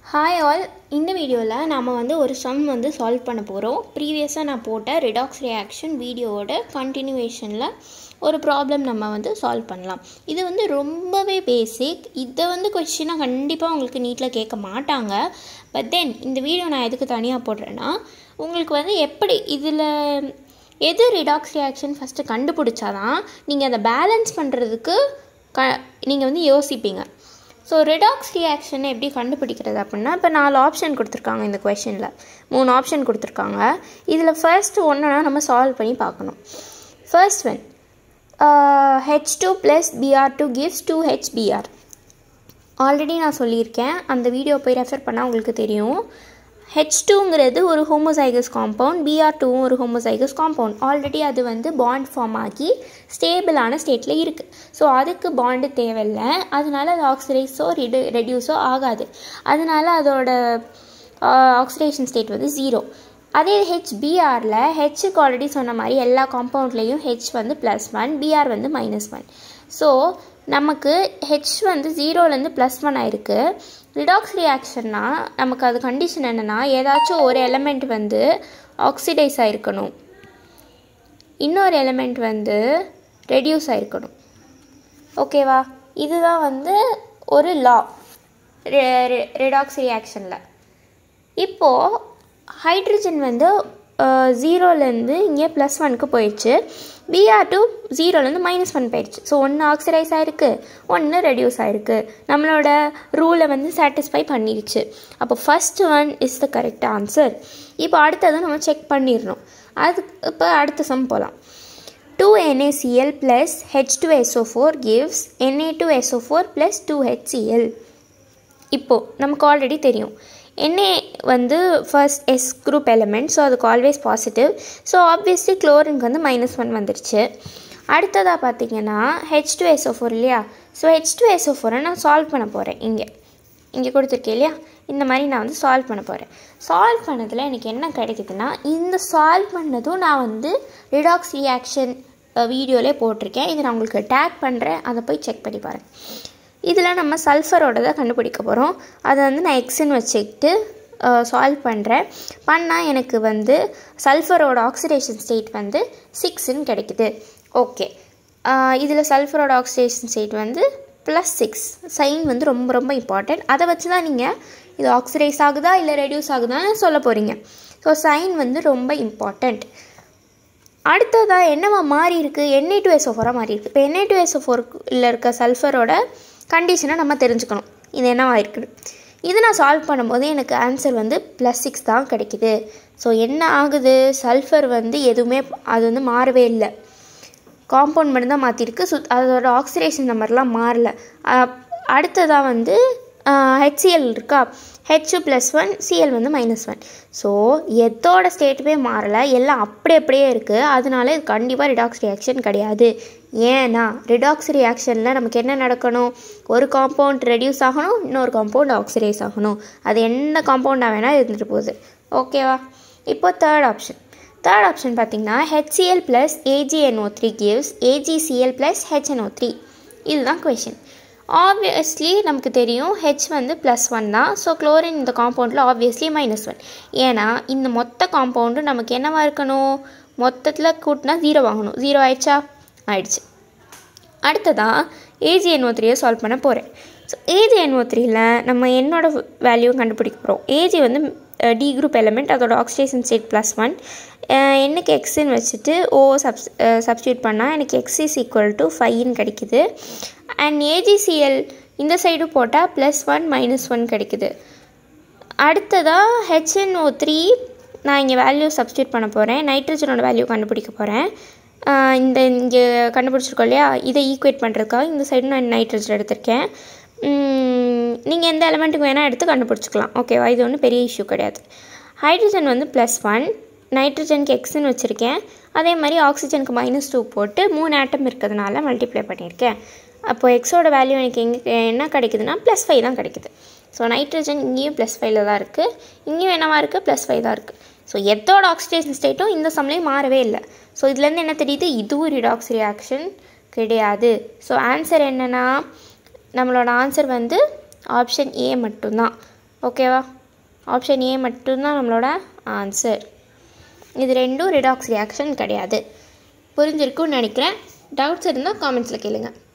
hi all இந்த வீடியோவில் நாம் வந்து ஒரு சம் வந்து சால்வ் பண்ண போகிறோம் ப்ரீவியஸாக நான் போட்ட ரிடாக்ஸ் ரியாக்ஷன் வீடியோவோட கண்டினியூவேஷனில் ஒரு ப்ராப்ளம் நம்ம வந்து சால்வ் பண்ணலாம் இது வந்து ரொம்பவே பேசிக் இதை வந்து கொஷினாக கண்டிப்பாக உங்களுக்கு நீட்டில் கேட்க மாட்டாங்க பட் தென் இந்த வீடியோ நான் எதுக்கு தனியாக போடுறேன்னா உங்களுக்கு வந்து எப்படி இதில் எது ரிடாக்ஸ் ரியாக்ஷன் ஃபஸ்ட்டு கண்டுபிடிச்சாதான் நீங்கள் அதை பேலன்ஸ் பண்ணுறதுக்கு க நீங்கள் வந்து யோசிப்பீங்க ஸோ ரிடாக்ஸ் ரியாக்ஷன் எப்படி கண்டுபிடிக்கிறது அப்படின்னா இப்போ நாலு ஆப்ஷன் கொடுத்துருக்காங்க இந்த கொஷனில் மூணு ஆப்ஷன் கொடுத்துருக்காங்க இதில் ஃபர்ஸ்ட் ஒன்றுனா நம்ம சால்வ் பண்ணி பார்க்கணும் first one H two plus Br two gives two H Br already நான் சொல்லியிருக்கேன் அந்த வீடியோ போய் ரெஃபர் பண்ணால் உங்களுக்கு தெரியும் ஹெச் டூங்கிறது ஒரு ஹோமோசைகஸ் காம்பவுண்ட் பிஆர் டூவும் ஒரு ஹோமோசைகஸ் காம்பவுண்ட் ஆல்ரெடி அது வந்து பாண்ட் ஃபார்ம் ஆகி ஸ்டேபிளான ஸ்டேட்டில் இருக்குது ஸோ அதுக்கு பாண்டு தேவையில்லை அதனால அது ஆக்சிடைஸோ ரெடு ரெடியூஸோ ஆகாது அதனால அதோட ஆக்சிடேஷன் ஸ்டேட் வந்து ஜீரோ அதே ஹெச் பிஆரில் ஹெச்சுக்கு ஆல்ரெடி சொன்ன மாதிரி எல்லா காம்பவுண்ட்லேயும் ஹெச் வந்து ப்ளஸ் ஒன் பிஆர் வந்து மைனஸ் ஒன் ஸோ நமக்கு ஹெச் வந்து ஜீரோலேருந்து ப்ளஸ் ஒன் ஆயிருக்கு ரிடாக்ஸ் ரியாக்ஷன்னா நமக்கு அது கண்டிஷன் என்னென்னா ஏதாச்சும் ஒரு எலமெண்ட் வந்து ஆக்சிடைஸ் ஆகிருக்கணும் இன்னொரு எலமெண்ட் வந்து ரெடியூஸ் ஆகிருக்கணும் ஓகேவா இதுதான் வந்து ஒரு லா ரிடாக்ஸ் ரியாக்ஷனில் இப்போது ஹைட்ரஜன் வந்து ஜீரோலேருந்து இங்கே ப்ளஸ் ஒனுக்கு போயிடுச்சு பிஆர் டூ ஜீரோலேருந்து மைனஸ் ஒன் போயிடுச்சு ஸோ ஒன்று ஆக்சிடைஸ் ஆகிருக்கு ஒன்று ரெடியூஸ் ஆகிருக்கு நம்மளோட ரூலை வந்து சாட்டிஸ்ஃபை பண்ணிடுச்சு அப்போ first one is the correct answer இப்போ அடுத்ததை நம்ம செக் பண்ணிடணும் அது இப்போ அடுத்த சம் போகலாம் two NaCl plus H2SO4 gives Na2SO4 plus 2HCl இப்போது நமக்கு ஆல்ரெடி தெரியும் Na வந்து first S group element so அதுக்கு ஆல்வேஸ் பாசிட்டிவ் ஸோ ஆப்வியஸ்லி குளோரினுக்கு வந்து மைனஸ் ஒன் வந்துருச்சு அடுத்ததாக பார்த்தீங்கன்னா ஹெச் டூ எஸ்ஓ ஃபோர் இல்லையா ஸோ ஹெச் டூ எஸ்ஓ ஃபோரை நான் சால்வ் பண்ண போகிறேன் இங்கே இங்கே கொடுத்துருக்கேன் இல்லையா இந்த மாதிரி நான் வந்து சால்வ் பண்ண போகிறேன் சால்வ் பண்ணதில் எனக்கு என்ன கிடைக்குதுன்னா இந்த சால்வ் பண்ணதும் நான் வந்து ரிடாக்ஸ் ரியாக்ஷன் வீடியோலே போட்டிருக்கேன் இதை நான் உங்களுக்கு டேக் பண்ணுறேன் அதை போய் செக் பண்ணி பாருங்கள் இதில் நம்ம சல்ஃபரோட தான் கண்டுபிடிக்க போகிறோம் அதை வந்து நான் எக்ஸுன்னு வச்சுக்கிட்டு சால்வ் பண்ணுறேன் பண்ணால் எனக்கு வந்து சல்ஃபரோட ஆக்சிடேஷன் ஸ்டேட் வந்து சிக்ஸுன்னு கிடைக்குது ஓகே இதில் சல்ஃபரோட ஆக்சிடேஷன் ஸ்டேட் வந்து ப்ளஸ் சிக்ஸ் சைன் வந்து ரொம்ப ரொம்ப இம்பார்ட்டண்ட் அதை வச்சு தான் நீங்கள் இது ஆக்சிடைஸ் ஆகுதா இல்லை ரெடியூஸ் ஆகுதான்னு சொல்ல போகிறீங்க ஸோ சைன் வந்து ரொம்ப இம்பார்ட்டண்ட் அடுத்ததாக என்னவா மாறி இருக்குது என்ஏ டூ எஸ்ஓ ஃபோராக மாறி இருக்குது இப்போ என்ஏ டூ எஸ்ஓ ஃபோரில் இருக்க சல்ஃபரோட கண்டிஷனை நம்ம தெரிஞ்சுக்கணும் இது என்னவா இருக்குன்னு இது நான் சால்வ் பண்ணும்போது எனக்கு ஆன்சர் வந்து ப்ளஸ் சிக்ஸ் தான் கிடைக்குது ஸோ என்ன ஆகுது சல்ஃபர் வந்து எதுவுமே அது வந்து மாறவே இல்லை காம்பவுண்ட் மட்டும் தான் மாற்றிருக்கு ஸோ அதோட ஆக்சிடேஷன் நம்பர்லாம் மாறல அடுத்ததாக வந்து ஹெச்சிஎல் இருக்கா ஹெச் ப்ளஸ் ஒன் சிஎல் வந்து மைனஸ் ஒன் ஸோ எத்தோட ஸ்டேட்டுமே மாறலை எல்லாம் அப்படி அப்படியே இருக்குது அதனால இது கண்டிப்பாக ரிடாக்ஸ் ரியாக்ஷன் கிடையாது ஏன்னா ரிடாக்ஸ் ரியாக்ஷனில் நமக்கு என்ன நடக்கணும் ஒரு காம்பவுண்ட் ரெடியூஸ் ஆகணும் இன்னொரு காம்பவுண்ட் ஆக்சிடைஸ் ஆகணும் அது என்ன காம்பவுண்டாக வேணால் இருந்துட்டு போகுது ஓகேவா இப்போ தேர்ட் ஆப்ஷன் தேர்ட் ஆப்ஷன் பார்த்தீங்கன்னா HCl plus AgNO three gives AgCl plus HNO three இதுதான் கொஷின் ஆப்வியஸ்லி நமக்கு தெரியும் ஹெச் வந்து ப்ளஸ் ஒன் தான் ஸோ குளோரின் இந்த காம்பவுண்டில் ஆப்வியஸ்லி மைனஸ் ஒன் ஏன்னா இந்த மொத்த காம்பவுண்டும் நமக்கு என்னவாக இருக்கணும் மொத்தத்தில் கூட்டினா ஜீரோ வாங்கணும் ஜீரோ ஆயிடுச்சா ஆயிடுச்சு அடுத்ததாக ஏஜிஎன்ஓ த்ரீயை சால்வ் பண்ண போகிறேன் ஸோ ஏஜிஎன்ஓ த்ரீயில் நம்ம என்னோட வேல்யூ கண்டுபிடிக்க போகிறோம் ஏஜி வந்து டி குரூப் எலமெண்ட் அதோட ஆக்சிடேஷன் ஸ்டேட் ப்ளஸ் ஒன் எனக்கு எக்ஸுன்னு வச்சுட்டு ஓ சப்ஸ் சப்ஸ்டியூட் பண்ணால் எனக்கு எக்ஸ் இஸ் ஈக்குவல் டு ஃபைவ்னு கிடைக்குது அண்ட் ஏஜிசிஎல் இந்த சைடு போட்டால் ப்ளஸ் ஒன் மைனஸ் ஒன் கிடைக்குது அடுத்ததாக ஹெச்என்ஓ த்ரீ நான் இங்கே வேல்யூ சப்ஸ்டியூட் பண்ண போகிறேன் நைட்ரஜனோட வேல்யூ கண்டுபிடிக்க போகிறேன் இந்த இங்கே கண்டுபிடிச்சிருக்கோம் இல்லையா இதை ஈக்குவேட் பண்ணுறதுக்காக இந்த சைடு நான் நைட்ரஜன் எடுத்திருக்கேன் நீங்கள் எந்த எலமெண்ட்டுக்கு வேணால் எடுத்து கண்டுபிடிச்சிக்கலாம் ஓகேவா இது ஒன்றும் பெரிய இஷ்யூ கிடையாது ஹைட்ரஜன் வந்து ப்ளஸ் ஒன் நைட்ரஜனுக்கு எக்ஸ்ன்னு வச்சுருக்கேன் அதே மாதிரி ஆக்சிஜனுக்கு மைனஸ் டூ போட்டு மூணு ஆட்டம் இருக்கிறதுனால மல்டிப்ளை பண்ணியிருக்கேன் அப்போது எக்ஸோட வேல்யூ எனக்கு எங்கே என்ன கிடைக்குதுன்னா ப்ளஸ் ஃபைவ் தான் கிடைக்குது ஸோ நைட்ரஜன் இங்கேயும் ப்ளஸ் ஃபைவ்ல தான் இருக்குது இங்கேயும் என்னவா இருக்குது ப்ளஸ் ஃபைவ் தான் இருக்குது ஸோ எத்தோட ஆக்சிடேஷன் ஸ்டேட்டும் இந்த சம்லேயும் மாறவே இல்லை ஸோ இதுலேருந்து என்ன தெரியுது இதுவும் ரிடாக்ஸ் ரியாக்ஷன் கிடையாது ஸோ ஆன்சர் என்னென்னா நம்மளோட ஆன்சர் வந்து ஆப்ஷன் ஏ மட்டும்தான் ஓகேவா ஆப்ஷன் ஏ மட்டும்தான் நம்மளோட ஆன்சர் இது ரெண்டும் ரிடாக்ஸ் ரியாக்ஷன் கிடையாது புரிஞ்சிருக்கும்னு நினைக்கிறேன் டவுட்ஸ் இருந்தால் காமெண்ட்ஸில் கேளுங்கள்